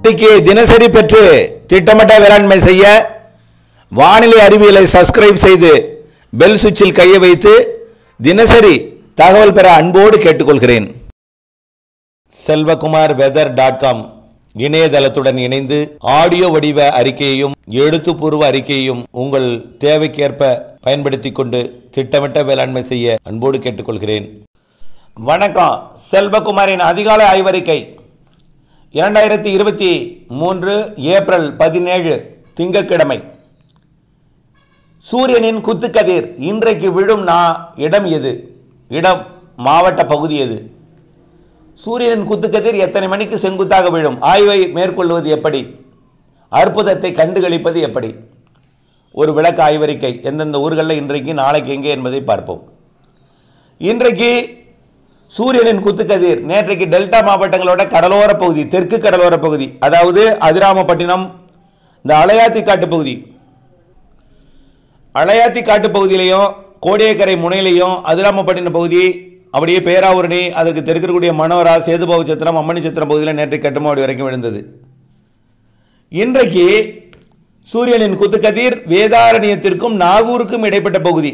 இன்னைக்கு தினசரி பெற்று திட்டமிட்ட வேளாண்மை செய்ய வானிலை அறிவியலை சப்ஸ்கிரைப் செய்து பெல் சுவிட்சில் கையை வைத்து தினசரி தகவல் பெற அன்போடு கேட்டுக்கொள்கிறேன் செல்வகுமார் வெதர் டாட் காம் இணையதளத்துடன் இணைந்து ஆடியோ வடிவ அறிக்கையையும் எழுத்துப்பூர்வ அறிக்கையையும் உங்கள் தேவைக்கேற்ப பயன்படுத்திக் கொண்டு திட்டமிட்ட வேளாண்மை செய்ய அன்போடு கேட்டுக்கொள்கிறேன் வணக்கம் செல்வகுமாரின் அதிகாலை ஆய்வறிக்கை இரண்டாயிரத்தி இருபத்தி மூன்று ஏப்ரல் பதினேழு திங்கட்கிழமை சூரியனின் குத்துக்கதிர் இன்றைக்கு விழும் நா இடம் எது இடம் மாவட்ட பகுதி எது சூரியனின் குத்துக்கதிர் எத்தனை மணிக்கு செங்குத்தாக விழும் ஆய்வை மேற்கொள்வது எப்படி அற்புதத்தை கண்டுகளிப்பது எப்படி ஒரு விளக்க ஆய்வறிக்கை எந்தெந்த ஊர்களில் இன்றைக்கு நாளைக்கு எங்கே என்பதை பார்ப்போம் இன்றைக்கு சூரியனின் குத்துக்கதிர் நேற்றைக்கு டெல்டா மாவட்டங்களோட கடலோர பகுதி தெற்கு கடலோர பகுதி அதாவது அதிராமப்பட்டினம் இந்த அலையாத்தி காட்டு பகுதி அலையாத்தி காட்டு பகுதியிலையும் கோடியக்கரை முனையிலையும் அதிராமப்பட்டினம் பகுதி அப்படியே பேராவூரணி அதற்கு தெற்கு இருக்கக்கூடிய மனோரா சேதுபாவு சத்திரம் அம்மணி சத்திரம் பகுதியில் நேற்று கட்டுமாடி வரைக்கும் விழுந்தது இன்றைக்கு சூரியனின் குத்துக்கதிர் வேதாரண்யத்திற்கும் நாகூருக்கும் இடைப்பட்ட பகுதி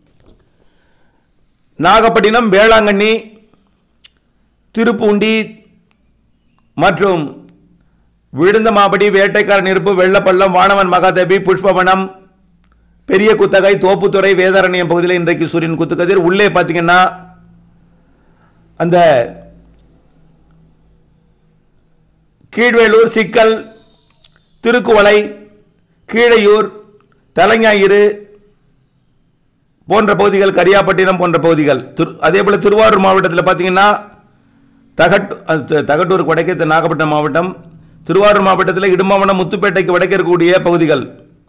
நாகப்பட்டினம் வேளாங்கண்ணி திருப்பூண்டி மற்றும் விழுந்தமாபடி வேட்டைக்கார நெருப்பு வெள்ளப்பள்ளம் வானவன் மகாதேவி புஷ்பவனம் பெரிய குத்தகை தோப்புத்துறை வேதாரண்யம் பகுதியில் இன்றைக்கு சூரியன் குத்துக்கதிர் உள்ளே பார்த்தீங்கன்னா அந்த கீழ்வேலூர் சிக்கல் திருக்குவளை கீழையூர் தலைஞாயிறு போன்ற பகுதிகள் கரியாப்பட்டினம் போன்ற பகுதிகள் திரு அதே போல் திருவாரூர் மாவட்டத்தில் பார்த்தீங்கன்னா தகட்டு அது த- தகட்டூர் வடக்கே நாகப்பட்டினம் மாவட்டம் திருவாரூர் மாவட்டத்தில் இடும்பாவனம் முத்துப்பேட்டைக்கு வடக்கே இருக்கக்கூடிய பகுதிகள்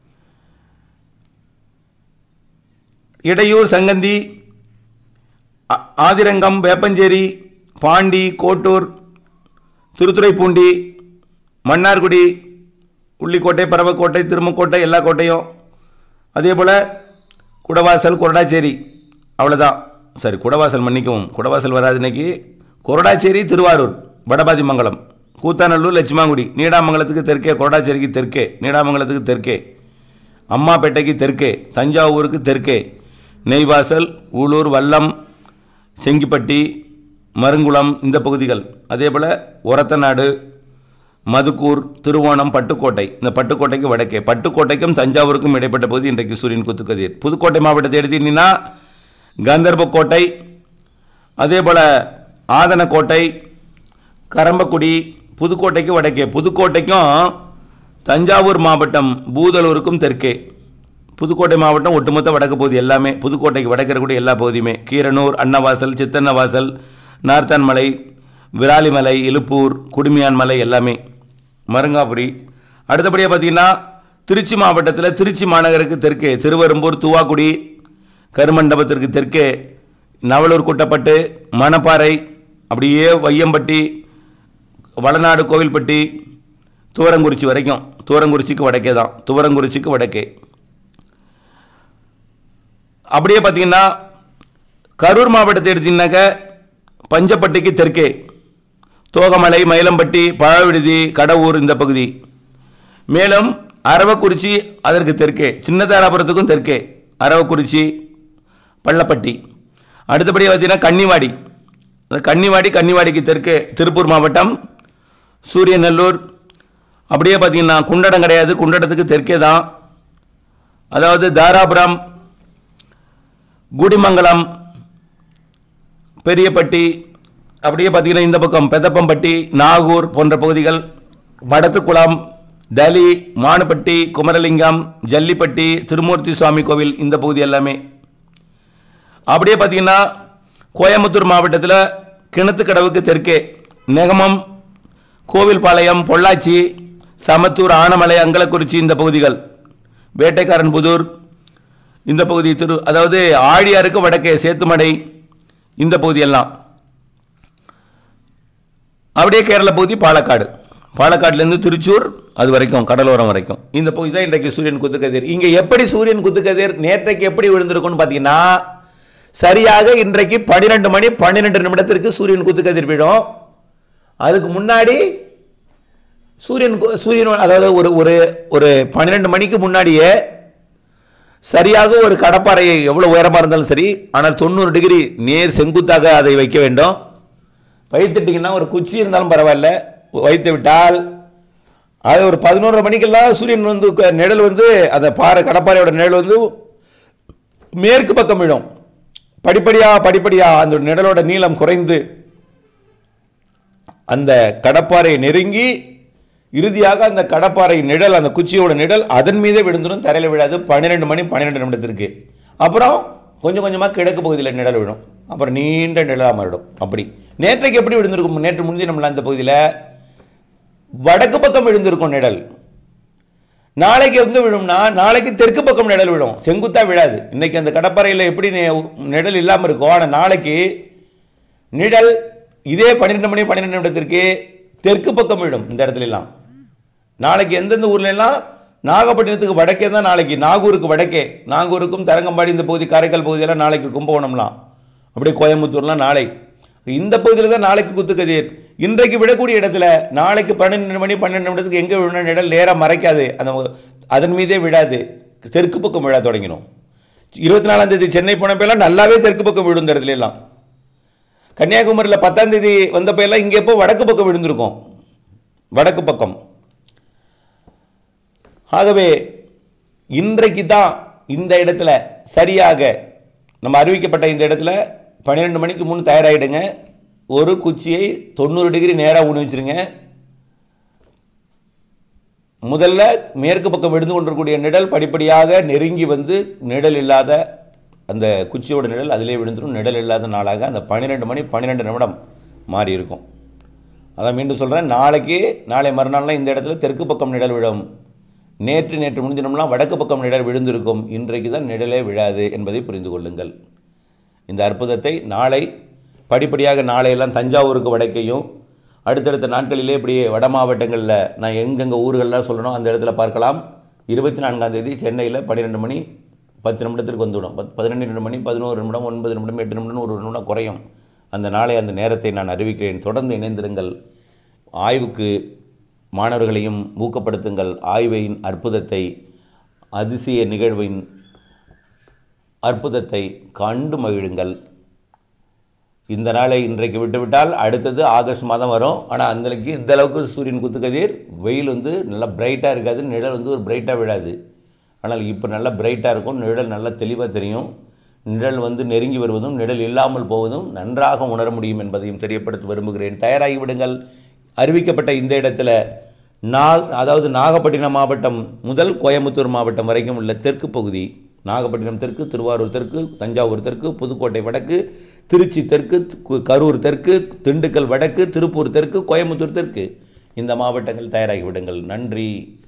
இடையூர் சங்கந்தி ஆ- ஆதிரங்கம் வேப்பஞ்சேரி பாண்டி கோட்டூர் திருத்துறைப்பூண்டி மன்னார்குடி உள்ளிக்கோட்டை பரவக்கோட்டை திருமக்கோட்டை எல்லா கோட்டையும் அதே போல் குடவாசல் கொரடாச்சேரி அவ்வளோதான் சரி குடவாசல் மன்னிக்கவும் குடவாசல் வராது இன்னைக்கு கொரடாச்சேரி திருவாரூர் வடபாதிமங்கலம் கூத்தாநல்லூர் லட்சுமாங்குடி நீடாமங்கலத்துக்கு தெற்கே கொரடாச்சேரிக்கு தெற்கே நீடாமங்கலத்துக்கு தெற்கே அம்மாப்பேட்டைக்கு தெற்கே தஞ்சாவூருக்கு தெற்கே நெய்வாசல் ஊலூர் வல்லம் செங்கிப்பட்டி மருங்குளம் இந்த பகுதிகள் அதே போல் ஒரத்தநாடு மதுக்கூர் திருவோணம் பட்டுக்கோட்டை இந்த பட்டுக்கோட்டைக்கு வடக்கே பட்டுக்கோட்டைக்கும் தஞ்சாவூருக்கும் இடைப்பட்ட பகுதி இன்றைக்கு சூரியன் குத்துக்கதிர் புதுக்கோட்டை மாவட்டத்தை எடுத்தீங்கன்னா கந்தர்போக்கோட்டை அதே போல் ஆதனக்கோட்டை கரம்பக்குடி புதுக்கோட்டைக்கு வடக்கே புதுக்கோட்டைக்கும் தஞ்சாவூர் மாவட்டம் பூதலூருக்கும் தெற்கே புதுக்கோட்டை மாவட்டம் ஒட்டுமொத்த வடக்கு பகுதி எல்லாமே புதுக்கோட்டைக்கு வடக்கு இருக்கக்கூடிய எல்லா பகுதியுமே கீரனூர் அன்னவாசல் சித்தன்னவாசல் நார்த்தான்மலை விராலிமலை இலுப்பூர் குடுமியான் மலை எல்லாமே மருங்காபுரி அடுத்தபடியாக பார்த்தீங்கன்னா திருச்சி மாவட்டத்தில் திருச்சி மாநகருக்கு தெற்கே திருவெரும்பூர் தூவாக்குடி கருமண்டபத்திற்கு தெற்கே நவலூர் குட்டப்பட்டு மணப்பாறை அப்படியே வையம்பட்டி வளநாடு கோவில்பட்டி தூரங்குறிச்சி வரைக்கும் தூரங்குறிச்சிக்கு வடக்கே தான் தூரங்குறிச்சிக்கு வடக்கே அப்படியே பார்த்தீங்கன்னா கரூர் மாவட்டத்தை எடுத்தீங்கன்னாக்க பஞ்சப்பட்டிக்கு தெற்கே தோகமலை மயிலம்பட்டி பழவிடுதி கடவூர் இந்த பகுதி மேலும் அரவக்குறிச்சி அதற்கு தெற்கே சின்னதாராபுரத்துக்கும் தெற்கே அரவக்குறிச்சி பள்ளப்பட்டி அடுத்தபடியாக பார்த்தீங்கன்னா கன்னிவாடி அந்த கன்னிவாடி கன்னிவாடிக்கு தெற்கே திருப்பூர் மாவட்டம் சூரியநல்லூர் அப்படியே பார்த்தீங்கன்னா குண்டடம் கிடையாது குண்டடத்துக்கு தெற்கே தான் அதாவது தாராபுரம் குடிமங்கலம் பெரியப்பட்டி அப்படியே பார்த்தீங்கன்னா இந்த பக்கம் பெதப்பம்பட்டி நாகூர் போன்ற பகுதிகள் வடத்துக்குளம் டலி மானுப்பட்டி குமரலிங்கம் ஜல்லிப்பட்டி திருமூர்த்தி சுவாமி கோவில் இந்த பகுதி எல்லாமே அப்படியே பார்த்தீங்கன்னா கோயம்புத்தூர் மாவட்டத்தில் கிணத்துக்கடவுக்கு தெற்கே நெகமம் கோவில்பாளையம் பொள்ளாச்சி சமத்தூர் ஆனமலை அங்கலக்குறிச்சி இந்த பகுதிகள் வேட்டைக்காரன் புதூர் இந்த பகுதி திரு அதாவது ஆழியாருக்கு வடக்கே சேத்துமடை இந்த பகுதியெல்லாம் அப்படியே கேரள பகுதி பாலக்காடு பாலக்காடுலேருந்து திருச்சூர் அது வரைக்கும் கடலோரம் வரைக்கும் இந்த பகுதி தான் இன்றைக்கு சூரியன் குத்துக்கதிர் இங்கே எப்படி சூரியன் குத்துக்கதிர் நேற்றைக்கு எப்படி விழுந்திருக்கும்னு பார்த்தீங்கன்னா சரியாக இன்றைக்கு பன்னிரெண்டு மணி பன்னிரெண்டு நிமிடத்திற்கு சூரியன் குத்துக்கதிர் விழும் அதுக்கு முன்னாடி சூரியன் கு- சூரியன் அதாவது ஒரு ஒரு ஒரு பன்னிரெண்டு மணிக்கு முன்னாடியே சரியாக ஒரு கடப்பாறையை எவ்வளோ உயரமாக இருந்தாலும் சரி ஆனால் தொண்ணூறு டிகிரி நேர் செங்குத்தாக அதை வைக்க வேண்டும் வைத்துட்டிங்கன்னா ஒரு குச்சி இருந்தாலும் பரவாயில்ல வைத்து விட்டால் அது ஒரு பதினோரு மணிக்கெல்லாம் சூரியன் வந்து க- நிழல் வந்து அந்த பாறை கடப்பாறையோட நிழல் வந்து மேற்கு பக்கம் விழும் படிப்படியாக படிப்படியாக அந்த நிழலோட நீளம் குறைந்து அந்த கடப்பாறை நெருங்கி இறுதியாக அந்த கடப்பாறை நிழல் அந்த குச்சியோட நிழல் அதன் மீதே விழுந்துடும் தரையில் விழாது பன்னிரெண்டு மணி பன்னிரெண்டு நிமிடத்திற்கு அப்புறம் கொஞ்சம் கொஞ்சமாக கிழக்கு பகுதியில் நிழல் விழும் அப்புறம் நீண்ட நிழலாக மாறிடும் அப்படி நேற்றைக்கு எப்படி விழுந்திருக்கும் நேற்று முன்தினம்ல அந்த பகுதியில் வடக்கு பக்கம் விழுந்திருக்கும் நிழல் நாளைக்கு எங்கே விழும்னா நாளைக்கு தெற்கு பக்கம் நிழல் விழும் செங்குத்தா விழாது இன்னைக்கு அந்த கடப்பாறையில் எப்படி நி- நிழல் இல்லாமல் இருக்கும் ஆனால் நாளைக்கு நிழல் இதே பன்னிரெண்டு மணி பன்னிரெண்டு நிமிடத்திற்கு தெற்கு பக்கம் விழும் இந்த இடத்துல எல்லாம் நாளைக்கு எந்தெந்த ஊர்ல எல்லாம் நாகப்பட்டினத்துக்கு வடக்கே தான் நாளைக்கு நாகூருக்கு வடக்கே நாகூருக்கும் தரங்கம்பாடி இந்த பகுதி காரைக்கால் பகுதியெல்லாம் நாளைக்கு கும்பகோணம்லாம் அப்படியே கோயம்புத்தூர்லாம் நாளை இந்த பகுதியில் தான் நாளைக்கு குத்துக்கதிர் இன்றைக்கு விடக்கூடிய இடத்துல நாளைக்கு பன்னெண்டு மணி பன்னெண்டு நிமிடத்துக்கு எங்கே விழுன நிழல் நேராக மறைக்காது அந்த அதன் மீதே விழாது தெற்கு பக்கம் விழ தொடங்கிடும் இருபத்தி நாலாம் தேதி சென்னை போனப்பெல்லாம் நல்லாவே தெற்கு பக்கம் விழும் இந்த இடத்துல எல்லாம் கன்னியாகுமரியில் பத்தாம் தேதி வந்தப்ப எல்லாம் இங்கே எப்போ வடக்கு பக்கம் விழுந்திருக்கும் வடக்கு பக்கம் ஆகவே இன்றைக்கு தான் இந்த இடத்துல சரியாக நம்ம அறிவிக்கப்பட்ட இந்த இடத்துல பன்னிரெண்டு மணிக்கு முன் தயாராகிடுங்க ஒரு குச்சியை தொண்ணூறு டிகிரி நேராக ஊனி வச்சிருங்க முதல்ல மேற்கு பக்கம் விழுந்து கொண்டிருக்கக்கூடிய நிழல் படிப்படியாக நெருங்கி வந்து நிழல் இல்லாத அந்த குச்சியோட நிழல் அதிலே விழுந்துடும் நிழல் இல்லாத நாளாக அந்த பன்னிரெண்டு மணி பன்னிரெண்டு நிமிடம் மாறி இருக்கும் அதான் மீண்டும் சொல்கிறேன் நாளைக்கு நாளை மறுநாள்லாம் இந்த இடத்துல தெற்கு பக்கம் நிழல் விழும் நேற்று நேற்று முடிஞ்சினோம்னா வடக்கு பக்கம் நிழல் விழுந்திருக்கும் இன்றைக்கு தான் நிழலே விழாது என்பதை புரிந்து கொள்ளுங்கள் இந்த அற்புதத்தை நாளை படிப்படியாக நாளையெல்லாம் தஞ்சாவூருக்கு வடக்கையும் அடுத்தடுத்த நாட்களிலே இப்படியே வட மாவட்டங்களில் நான் எங்கெங்கே ஊர்கள்லாம் சொல்லணும் அந்த இடத்துல பார்க்கலாம் இருபத்தி நான்காம் தேதி சென்னையில் பன்னிரெண்டு மணி பத்து நிமிடத்திற்கு வந்துவிடும் பத் பதினெண்டு மணி பதினோரு நிமிடம் ஒன்பது நிமிடம் எட்டு நிமிடம் ஒரு நிமிடம் குறையும் அந்த நாளை அந்த நேரத்தை நான் அறிவிக்கிறேன் தொடர்ந்து இணைந்திருங்கள் ஆய்வுக்கு மாணவர்களையும் ஊக்கப்படுத்துங்கள் ஆய்வின் அற்புதத்தை அதிசய நிகழ்வின் அற்புதத்தை கண்டு மகிழுங்கள் இந்த நாளை இன்றைக்கு விட்டுவிட்டால் அடுத்தது ஆகஸ்ட் மாதம் வரும் ஆனால் அந்தளவுக்கு இந்த அளவுக்கு சூரியன் குத்துக்கதிர் வெயில் வந்து நல்லா பிரைட்டாக இருக்காது நிழல் வந்து ஒரு பிரைட்டாக விழாது ஆனால் இப்போ நல்லா பிரைட்டாக இருக்கும் நிழல் நல்லா தெளிவாக தெரியும் நிழல் வந்து நெருங்கி வருவதும் நிழல் இல்லாமல் போவதும் நன்றாக உணர முடியும் என்பதையும் தெரியப்படுத்த விரும்புகிறேன் தயாராகி விடுங்கள் அறிவிக்கப்பட்ட இந்த இடத்துல நா அதாவது நாகப்பட்டினம் மாவட்டம் முதல் கோயம்புத்தூர் மாவட்டம் வரைக்கும் உள்ள தெற்கு பகுதி நாகப்பட்டினம் தெற்கு திருவாரூர் தெற்கு தஞ்சாவூர் தெற்கு புதுக்கோட்டை வடக்கு திருச்சி தெற்கு கு- கரூர் தெற்கு திண்டுக்கல் வடக்கு திருப்பூர் தெற்கு கோயம்புத்தூர் தெற்கு இந்த மாவட்டங்கள் தயாராகி விடுங்கள் நன்றி